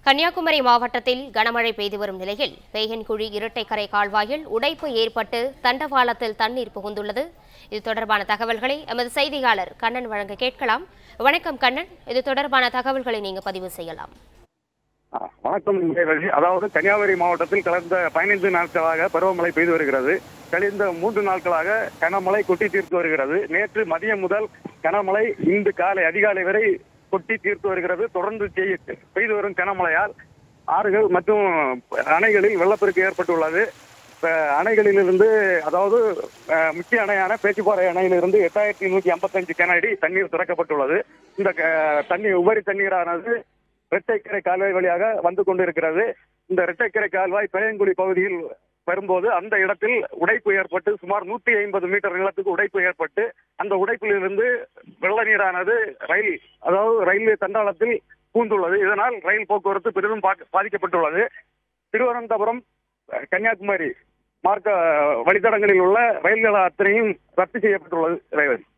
கன்னியாகுமரி மாவட்டத்தில் கனமழை பெய்து வரும் நிலையில் வேகன்குழி இரட்டைக்கரை கால்வாயில் உடைப்பு ஏற்பட்டு தண்டவாளத்தில் தண்ணீர் புகுந்துள்ளது இது தொடர்பான தகவல்களை எமது செய்தியாளர் கண்ணன் வழங்க கேட்கலாம் வணக்கம் கண்ணன் இது தொடர்பான தகவல்களை நீங்க பதிவு செய்யலாம் ஆ, வணக்கம் நிகழ்ச்சி அதாவது கன்னியாகுமரி மாவட்டத்தில் கடந்த பதினைந்து நாட்களாக பருவமழை பெய்து வருகிறது கழிந்த மூன்று நாட்களாக கனமழை கொட்டி தீர்த்து வருகிறது நேற்று மதியம் முதல் கனமழை இன்று காலை அதிகாலை வரை கொட்டி தீர்த்து வருகிறது தொடர்ந்து செய்ய- பெய்து வரும் கனமழையால் ஆறுகள் மற்றும் அணைகளில் வெள்ளப்பெருக்கு ஏற்பட்டுள்ளது இப்ப அணைகளிலிருந்து அதாவது அஹ், முக்கிய அணையான பேச்சுப்பாறை அணையிலிருந்து எட்டாயிரத்தி நூற்றி ஐம்பத்தஞ்சு கனஅடி தண்ணீர் திறக்கப்பட்டுள்ளது இந்த க- தண்ணீர் உபரி தண்ணீரானது இரட்டைக்கரை கால்வாய் வழியாக வந்து கொண்டிருக்கிறது இந்த இரட்டைக்கரை கால்வாய் பெயங்குடி பகுதியில் வரும்போது அந்த இடத்தில் உடைப்பு ஏற்பட்டு சுமார் நூத்தி ஐம்பது மீட்டர் நிலத்துக்கு உடைப்பு ஏற்பட்டு அந்த உடைப்பிலிருந்து வெள்ள நீரானது ரயில் அதாவது ரயில்வே தண்டாளத்தில் பூந்துள்ளது இதனால் ரயில் போக்குவரத்து பெரிதும் பாக்க- பாதிக்கப்பட்டுள்ளது திருவனந்தபுரம் அஹ், கன்னியாகுமரி மார்க்க வழித்தடங்களில் உள்ள ரயில்கள் அத்தனையும் ரத்து செய்யப்பட்டுள்ளது ரயில்